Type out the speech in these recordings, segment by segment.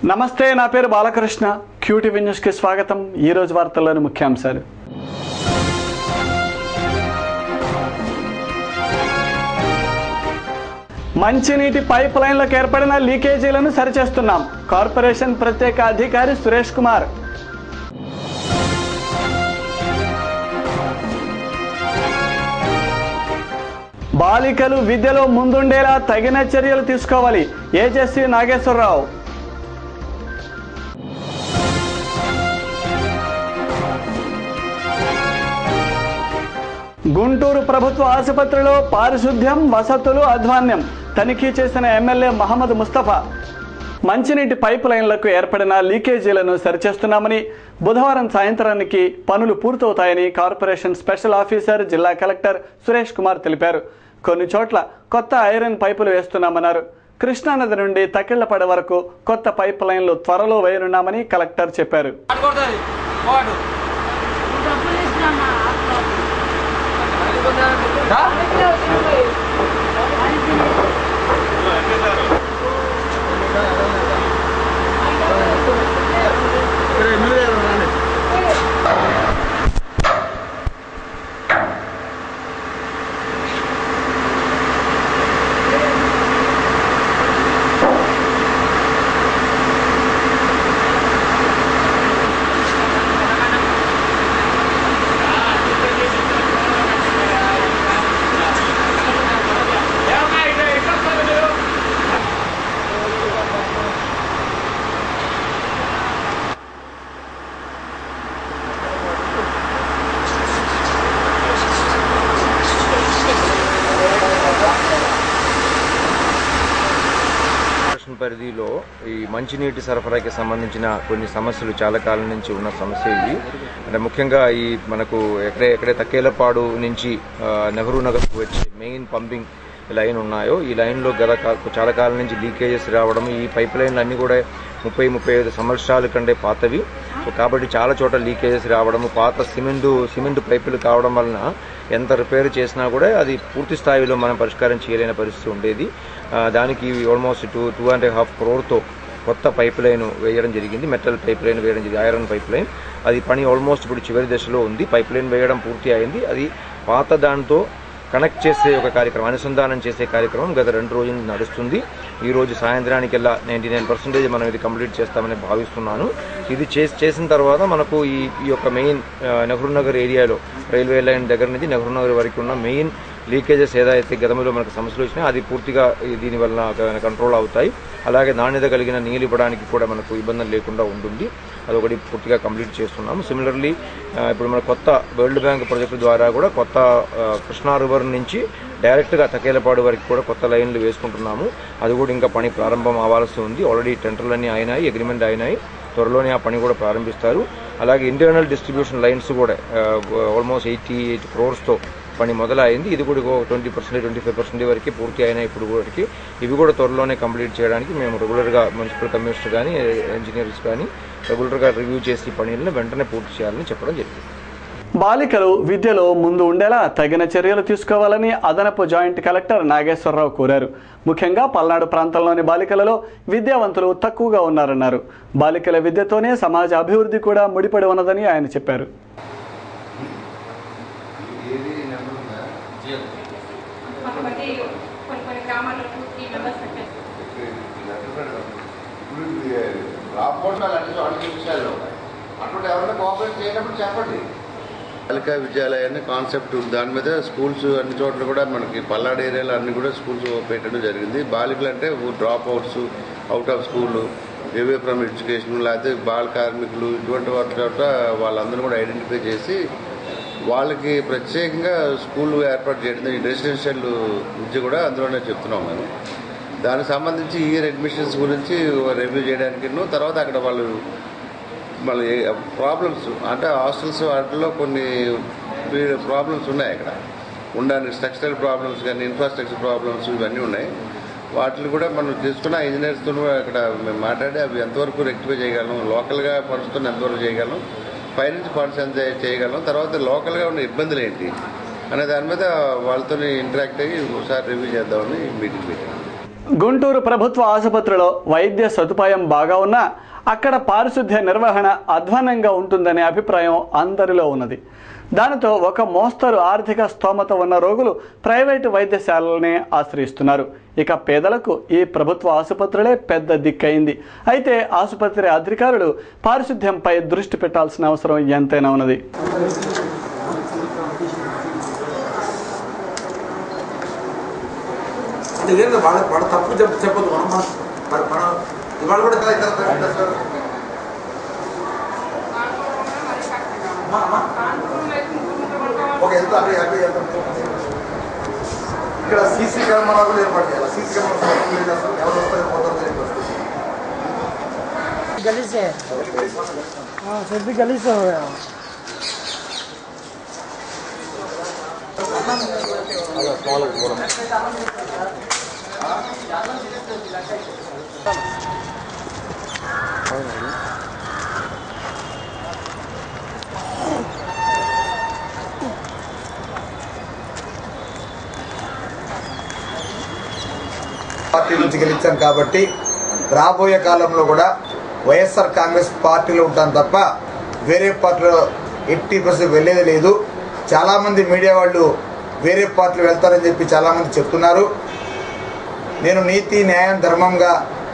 నమస్తే నా పేరు బాలకృష్ణ క్యూటీవీ న్యూస్కి స్వాగతం ఈ రోజు వార్తల్లోని ముఖ్యాంశాలు మంచినీటి పైప్ లైన్లకు ఏర్పడిన లీకేజీలను సరిచేస్తున్నాం కార్పొరేషన్ ప్రత్యేక అధికారి సురేష్ కుమార్ బాలికలు విద్యలో ముందుండేలా తగిన చర్యలు తీసుకోవాలి ఏజెస్సీ నాగేశ్వరరావు గుంటూరు ప్రభుత్వ ఆసుపత్రిలో పారిశుద్ధ్యం వసతులు అధ్వాన్యం తనిఖీ చేసిన ఎమ్మెల్యే మహమ్మద్ ముస్తఫా మంచినీటి పైప్ లైన్లకు ఏర్పడిన లీకేజీలను సరిచేస్తున్నామని బుధవారం సాయంత్రానికి పనులు పూర్తవుతాయని కార్పొరేషన్ స్పెషల్ ఆఫీసర్ జిల్లా కలెక్టర్ సురేష్ కుమార్ తెలిపారు కొన్ని చోట్ల కొత్త ఐరన్ పైపులు వేస్తున్నామన్నారు కృష్ణానది నుండి తకిళ్లపడ వరకు కొత్త పైప్ లైన్లు త్వరలో వేయనున్నామని కలెక్టర్ చెప్పారు పట్టుకోడుతుంది పోటు డబ్బులు ఇస్తామా రా. కార్పొరేషన్ పరిధిలో ఈ మంచినీటి సరఫరాకి సంబంధించిన కొన్ని సమస్యలు చాలా కాలం నుంచి ఉన్న సమస్య ఇవి అంటే ముఖ్యంగా ఈ మనకు ఎక్కడే ఎక్కడే తక్కేలపాడు నుంచి ఆ, నెహ్రూ నగర్కు వచ్చే మెయిన్ పంపింగ్ లైన్ ఉన్నాయో ఈ లైన్లో గత కా- చాలా కాలం నుంచి లీకేజెస్ రావడం ఈ పైప్ లైన్లు అన్ని కూడా ముప్పై ముప్పై ఐదు సంవత్సరాల కంటే పాతవి సో కాబట్టి చాలా చోట లీకేజెస్ రావడము పాత సిమెంట్ సిమెంట్ పైపులు కావడం వలన ఎంత రిపేర్ చేసినా కూడా అది పూర్తి స్థాయిలో మనం పరిష్కారం చేయలేని పరిస్థితి ఉండేది ఆ, దానికి almost two two and half క్రోర్తో కొత్త పైప్ లైన్ వేయడం జరిగింది మెటల్ పైప్ లైన్ వేయడం జరిగింది ఐరన్ పైప్ లైన్ అది పని ఆల్మోస్ట్ ఇప్పుడు చివరి దశలో ఉంది పైప్ లైన్ వేయడం పూర్తి అయింది అది పాత దాంతో కనెక్ట్ చేసే ఒక కార్యక్రమం అనుసంధానం చేసే కార్యక్రమం గత రెండు రోజుల నుంచి నడుస్తుంది ఈ రోజు సాయంత్రానికల్లా నైంటీ నైన్ పర్సెంటేజ్ మనం ఇది కంప్లీట్ చేస్తామని భావిస్తున్నాను ఇది చేసి చేసిన తర్వాత మనకు ఈ ఈ యొక్క మెయిన్ ఆ, నెహ్రూ నగర్ ఏరియాలో రైల్వే లైన్ దగ్గర నుంచి నెహ్రూ నగర్ వరకు ఉన్న మెయిన్ లీకేజెస్ ఏదైతే గతంలో మనకు సమస్యలు వచ్చినాయో అది పూర్తిగా ఈ దీని వలన కంట్రోల్ అవుతాయి అలాగే నాణ్యత కలిగిన నీళ్ళు ఇవ్వడానికి కూడా మనకు ఇబ్బంది లేకుండా ఉంటుంది అదొకటి పూర్తిగా కంప్లీట్ చేస్తున్నాము సిమిలర్లీ ఇప్పుడు మన కొత్త వరల్డ్ బ్యాంక్ ప్రాజెక్టు ద్వారా కూడా కొత్త ఆ, కృష్ణా రివర్ నుంచి డైరెక్ట్గా తకేలపాడు వరకు కూడా కొత్త లైన్లు వేసుకుంటున్నాము అది కూడా ఇంకా పని ప్రారంభం అవ్వాల్సి ఉంది ఆల్రెడీ టెండర్లన్నీ అయినాయి అగ్రిమెంట్ అయినాయి త్వరలోనే ఆ పని కూడా ప్రారంభిస్తారు అలాగే ఇంటర్నల్ డిస్ట్రిబ్యూషన్ లైన్స్ కూడా ఆల్మోస్ట్ ఎయిటీ ఎయిట్ క్రోర్స్తో పని మొదలైంది ఇది కూడా twenty percent twenty five percent వరకు పూర్తి అయినాయి ఇప్పుడు వరకు ఇవి కూడా త్వరలోనే కంప్లీట్ చేయడానికి మేము రెగ్యులర్గా మున్సిపల్ కమిషనర్ కానీ ఇంజనీర్స్ కానీ రెగ్యులర్గా రివ్యూ చేసి పనులను వెంటనే పూర్తి చేయాలని చెప్పడం జరిగింది బాలికలు విద్యలో ముందు ఉండేలా తగిన చర్యలు తీసుకోవాలని అదనపు జాయింట్ కలెక్టర్ నాగేశ్వరరావు కోరారు ముఖ్యంగా పల్నాడు ప్రాంతంలోని బాలికలలో విద్యావంతులు తక్కువగా ఉన్నారన్నారు బాలికల విద్యతోనే సమాజ అభివృద్ధి కూడా ముడిపడి ఉన్నదని ఆయన చెప్పారు కొంతమంది కొన్ని కొన్ని గ్రామాల్లో టూ త్రీ మెంబర్స్ పెట్టేస్తారు రాకపోతే వాళ్ళు అన్ని చోట్ల విషయాల్లో అటువంటి ఎవరైనా కోఆపరేట్ చేయనప్పుడు చెప్పండి బాలికా విద్యాలయాన్ని కాన్సెప్ట్ దాని మీద స్కూల్స్ అన్ని చోట్ల కూడా మనకి పల్నాడు ఏరియాలో అన్ని కూడా స్కూల్స్ పెట్టడం జరిగింది బాలికలు అంటే dropouts out of school away from education లేకపోతే బాల కార్మికులు ఇటువంటి వాటి చోట వాళ్ళందరూ కూడా ఐడెంటిఫై చేసి వాళ్ళకి ప్రత్యేకంగా స్కూల్ ఏర్పాటు చేయడం ఈ రెసిడెన్షియల్ విద్య కూడా అందులోనే చెప్తున్నాం మేము దానికి సంబంధించి ఇయర్ అడ్మిషన్స్ గురించి రివ్యూ చేయడానికి తర్వాత అక్కడ వాళ్ళు మళ్ళీ ప్రాబ్లమ్స్ అంటే హాస్టల్స్ వాటిలో కొన్ని ప్రాబ్లమ్స్ ఉన్నాయి అక్కడ ఉండడానికి స్ట్రక్చరల్ ప్రాబ్లమ్స్ కానీ ఇన్ఫ్రాస్ట్రక్చర్ ప్రాబ్లమ్స్ ఇవన్నీ ఉన్నాయి వాటిని కూడా మనం తీసుకున్న ఇంజనీర్స్తో అక్కడ మేము మాట్లాడి అవి ఎంతవరకు రెక్టిఫై చేయగలం లోకల్గా ఫండ్స్తో ఎంతవరకు చేయగలం పైనుంచి ఫండ్స్ ఎంత చేయగలం తర్వాత లోకల్గా ఉన్న ఇబ్బందులు ఏంటి అనే దాని మీద వాళ్ళతో ఇంటరాక్ట్ అయ్యి ఒకసారి రివ్యూ చేద్దామని మీటింగ్ పెట్టాను గుంటూరు ప్రభుత్వ ఆసుపత్రిలో వైద్య సదుపాయం బాగా ఉన్నా అక్కడ పారిశుద్ధ్య నిర్వహణ అధ్వానంగా ఉంటుందనే అభిప్రాయం అందరిలో ఉన్నది దానితో ఒక మోస్తరు ఆర్థిక స్తోమత ఉన్న రోగులు ప్రైవేటు వైద్యశాలలనే ఆశ్రయిస్తున్నారు ఇక పేదలకు ఈ ప్రభుత్వ ఆసుపత్రులే పెద్ద దిక్కైంది అయితే ఆసుపత్రి అధికారులు పారిశుద్ధ్యంపై దృష్టి పెట్టాల్సిన అవసరం ఎంతైనా ఉన్నది లేదు వాళ్ళ వాళ్ళ తప్పు చెప్ చెప్పదు మనం మన- మన మన ఇవాళ కూడా ఇతర ఇతర ఇతర ఇతర మా- మా- ఒక ఎంత అక్కడ యాభై ఎంత ఇక్కడ సీసీ కెమెరా కూడా ఏర్పాటు చేయాలి సీసీ కెమెరా లేదు అసలు ఎవరు వస్తారో పోతారో తెలియదు అసలు. गली से हाँ फिर भी गली से हो गया పార్టీ నుంచి గెలిచాం కాబట్టి రాబోయే కాలంలో కూడా వైఎస్ఆర్ కాంగ్రెస్ పార్టీలో ఉంటాను తప్ప వేరే పార్టీలో ఎయిటీ పర్సెంట్ వెళ్ళేది లేదు చాలామంది మీడియా వాళ్ళు వేరే పార్టీలు వెళ్తారని చెప్పి చాలామంది చెప్తున్నారు నేను నీతి న్యాయం ధర్మంగా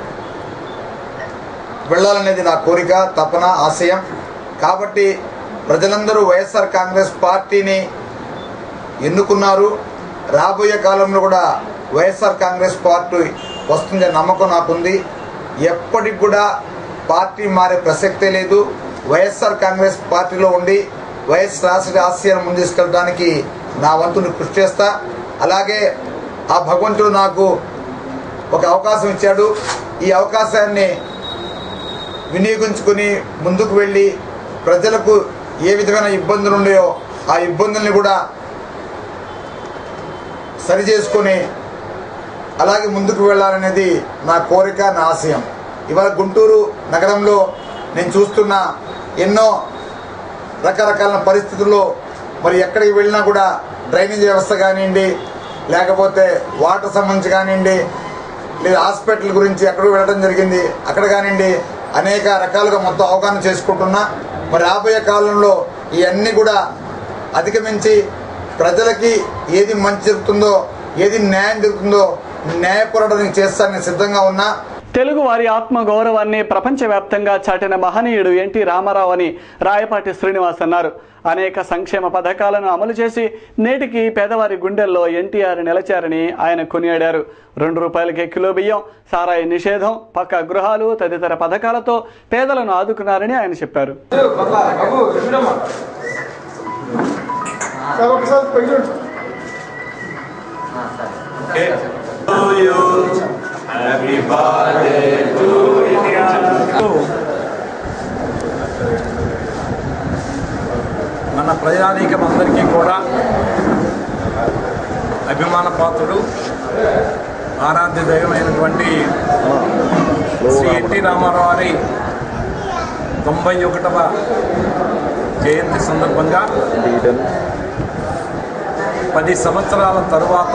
వెళ్ళాలనేది నా కోరిక తపన ఆశయం కాబట్టి ప్రజలందరూ వైఎస్ఆర్ కాంగ్రెస్ పార్టీని ఎన్నుకున్నారు రాబోయే కాలంలో కూడా వైఎస్ఆర్ కాంగ్రెస్ పార్టీ వస్తుందనే నమ్మకం నాకుంది ఎప్పటికి కూడా పార్టీ మారే ప్రసక్తే లేదు వైఎస్ఆర్ కాంగ్రెస్ పార్టీలో ఉండి వైఎస్ రాష్ట్ర ఆశయాన్ని ముందుకెళ్ళడానికి నా వంతుని కృషి చేస్తా అలాగే ఆ భగవంతుడు నాకు ఒక అవకాశం ఇచ్చాడు ఈ అవకాశాన్ని వినియోగించుకుని ముందుకు వెళ్ళి ప్రజలకు ఏ విధమైన ఇబ్బందులు ఉన్నాయో ఆ ఇబ్బందుల్ని కూడా సరి చేసుకొని అలాగే ముందుకు వెళ్ళాలనేది నా కోరిక నా ఆశయం ఇవాళ గుంటూరు నగరంలో నేను చూస్తున్న ఎన్నో రకరకాల పరిస్థితుల్లో మరి ఎక్కడికి వెళ్ళినా కూడా డ్రైనేజ్ వ్యవస్థ కానివ్వండి లేకపోతే వాటర్ సంబంధించి కానివ్వండి లేదా హాస్పిటల్ గురించి ఎక్కడికి వెళ్ళడం జరిగింది అక్కడ కానివ్వండి అనేక రకాలుగా మొత్తం అవగాహన చేసుకుంటున్నా మరి రాబోయే కాలంలో ఇవన్నీ కూడా అధిగమించి ప్రజలకి ఏది మంచి జరుగుతుందో ఏది న్యాయం జరుగుతుందో న్యాయ పోరాటానికి చేస్తానికి సిద్ధంగా ఉన్నా తెలుగు వారి ఆత్మ గౌరవాన్ని ప్రపంచవ్యాప్తంగా చాటిన మహనీయుడు ఎన్టీ రామారావు అని రాయపాటి శ్రీనివాస్ అన్నారు అనేక సంక్షేమ పథకాలను అమలు చేసి నేటికి పేదవారి గుండెల్లో ఎన్టీఆర్ నిలిచారని ఆయన కొనియాడారు రెండు రూపాయలకే కిలో బియ్యం సారాయి నిషేధం పక్క గృహాలు తదితర పథకాలతో పేదలను ఆదుకున్నారని ఆయన చెప్పారు మన ప్రజానీకం అందరికీ కూడా అభిమాన పాత్రుడు ఆరాధ్య దైవమైనటువంటి శ్రీ ఎన్టీ రామారావు గారి తొంభై ఒకటవ జయంతి సందర్భంగా పది సంవత్సరాల తరువాత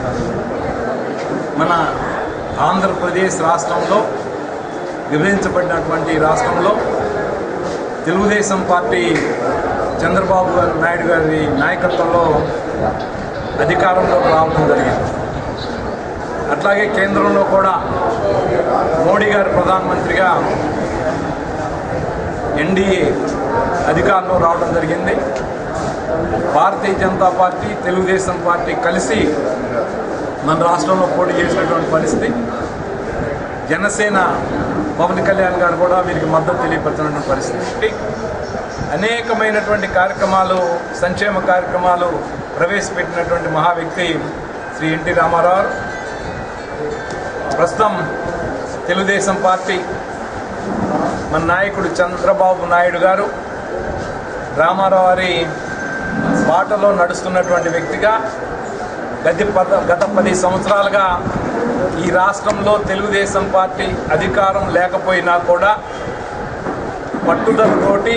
మన ఆంధ్రప్రదేశ్ రాష్ట్రంలో విభజించబడినటువంటి రాష్ట్రంలో తెలుగుదేశం పార్టీ చంద్రబాబు గారు నాయుడు గారి నాయకత్వంలో అధికారంలోకి రావడం జరిగింది అట్లాగే కేంద్రంలో కూడా మోడీ గారు ప్రధానమంత్రిగా ఎన్డీఏ అధికారంలో రావడం జరిగింది భారతీయ జనతా పార్టీ తెలుగుదేశం పార్టీ కలిసి మన రాష్ట్రంలో పోటీ చేసినటువంటి పరిస్థితి జనసేన పవన్ కళ్యాణ్ గారు కూడా వీరికి మద్దతు తెలియపరుచినటువంటి పరిస్థితి అనేకమైనటువంటి కార్యక్రమాలు సంక్షేమ కార్యక్రమాలు ప్రవేశపెట్టినటువంటి మహా వ్యక్తి శ్రీ ఎన్టీ రామారావు ప్రస్తుతం తెలుగుదేశం పార్టీ మన నాయకుడు చంద్రబాబు నాయుడు గారు రామారావు గారి బాటలో నడుస్తున్నటువంటి వ్యక్తిగా గత పద గత పది సంవత్సరాలుగా ఈ రాష్ట్రంలో తెలుగుదేశం పార్టీ అధికారం లేకపోయినా కూడా పట్టుదలతోటి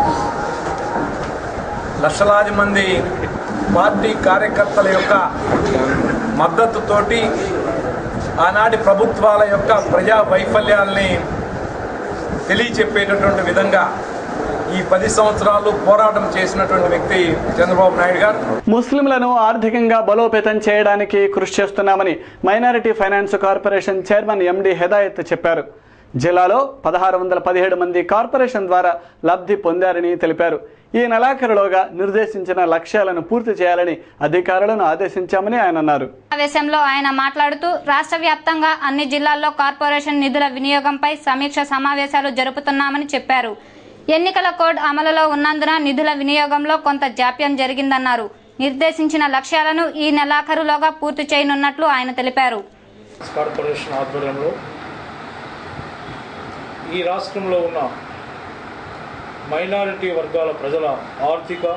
లక్షలాది మంది పార్టీ కార్యకర్తల యొక్క మద్దతుతోటి ఆనాటి ప్రభుత్వాల యొక్క ప్రజా వైఫల్యాల్ని తెలియచెప్పేటటువంటి విధంగా ఈ పది సంవత్సరాలు పోరాటం చేసినటువంటి వ్యక్తి చంద్రబాబు నాయుడు గారు ముస్లింలను ఆర్థికంగా బలోపేతం చేయడానికి కృషి చేస్తున్నామని minority finance corporation chairman MD Hedayat చెప్పారు జిల్లాలో పదహారు వందల పదిహేడు మంది కార్పొరేషన్ ద్వారా లబ్ధి పొందారని తెలిపారు ఈ నెలాఖరులోగా నిర్దేశించిన లక్ష్యాలను పూర్తి చేయాలని అధికారులను ఆదేశించామని ఆయన అన్నారు సమావేశంలో ఆయన మాట్లాడుతూ రాష్ట్ర వ్యాప్తంగా అన్ని జిల్లాల్లో కార్పొరేషన్ నిధుల వినియోగంపై సమీక్ష సమావేశాలు జరుపుతున్నామని చెప్పారు ఎన్నికల కోడ్ అమలులో ఉన్నందున నిధుల వినియోగంలో కొంత జాప్యం జరిగిందన్నారు నిర్దేశించిన లక్ష్యాలను ఈ నెలాఖరులోగా పూర్తి చేయనున్నట్లు ఆయన తెలిపారు కార్పొరేషన్ ఆధ్వర్యంలో ఈ రాష్ట్రంలో ఉన్న మైనారిటీ వర్గాల ప్రజల ఆర్థిక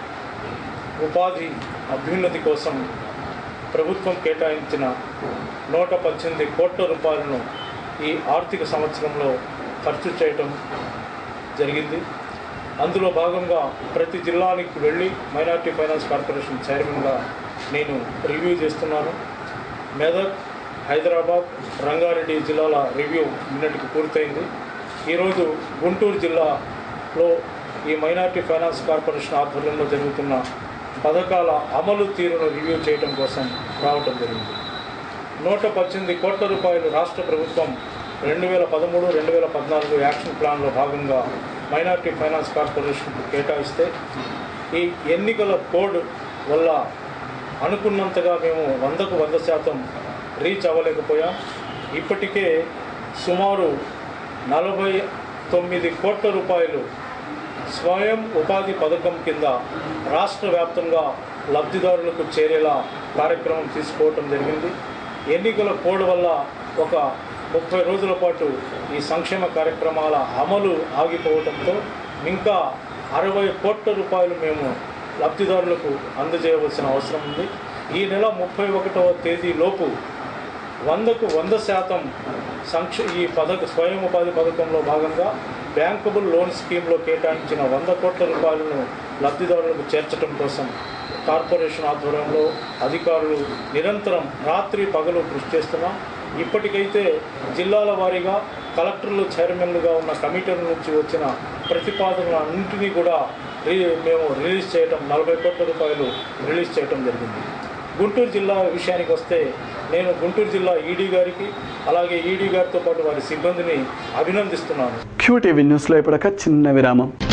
ఉపాధి అభ్యున్నతి కోసం ప్రభుత్వం కేటాయించిన నూట పద్దెనిమిది కోట్ల రూపాయలను ఈ ఆర్థిక సంవత్సరంలో ఖర్చు చేయటం జరిగింది అందులో భాగంగా ప్రతి జిల్లానికి వెళ్ళి మైనారిటీ ఫైనాన్స్ కార్పొరేషన్ చైర్మన్గా నేను రివ్యూ చేస్తున్నాను మెదక్ హైదరాబాద్ రంగారెడ్డి జిల్లాల రివ్యూ నిన్నటికి పూర్తయింది ఈరోజు గుంటూరు జిల్లాలో ఈ మైనార్టీ ఫైనాన్స్ కార్పొరేషన్ ఆధ్వర్యంలో జరుగుతున్న పథకాల అమలు తీరును రివ్యూ చేయడం కోసం రావటం జరిగింది నూట పద్దెనిమిది కోట్ల రూపాయలు రాష్ట్ర ప్రభుత్వం రెండు వేల పదమూడు రెండు వేల పద్నాలుగు యాక్షన్ ప్లాన్లో భాగంగా మైనార్టీ ఫైనాన్స్ కార్పొరేషన్కు కేటాయిస్తే ఈ ఎన్నికల కోడ్ వల్ల అనుకున్నంతగా మేము వందకు వంద శాతం రీచ్ అవ్వలేకపోయాం ఇప్పటికే సుమారు నలభై తొమ్మిది కోట్ల రూపాయలు స్వయం ఉపాధి పథకం కింద రాష్ట్ర వ్యాప్తంగా లబ్ధిదారులకు చేరేలా కార్యక్రమం తీసుకోవటం జరిగింది ఎన్నికల కోడ్ వల్ల ఒక ముప్పై రోజుల పాటు ఈ సంక్షేమ కార్యక్రమాల అమలు ఆగిపోవడంతో ఇంకా అరవై కోట్ల రూపాయలు మేము లబ్ధిదారులకు అందజేయవలసిన అవసరం ఉంది ఈ నెల ముప్పై ఒకటవ తేదీలోపు వందకు వంద శాతం సంక్ష ఈ పథక స్వయం ఉపాధి పథకంలో భాగంగా బ్యాంకబుల్ లోన్ స్కీమ్లో కేటాయించిన వంద కోట్ల రూపాయలను లబ్ధిదారులకు చేర్చడం కోసం కార్పొరేషన్ ఆధ్వర్యంలో అధికారులు నిరంతరం రాత్రి పగలు కృషి చేస్తున్నాం ఇప్పటికైతే జిల్లాల వారీగా కలెక్టర్లు చైర్మన్లుగా ఉన్న కమిటీల నుంచి వచ్చిన ప్రతిపాదనలన్నింటినీ కూడా రీ మేము రిలీజ్ చేయటం నలభై కోట్ల రూపాయలు రిలీజ్ చేయటం జరిగింది గుంటూరు జిల్లా విషయానికి వస్తే నేను గుంటూరు జిల్లా ఈడీ గారికి అలాగే ఈడీ గారితో పాటు వారి సిబ్బందిని అభినందిస్తున్నాను క్యూటీవీ న్యూస్లో ఇప్పుడు ఒక చిన్న విరామం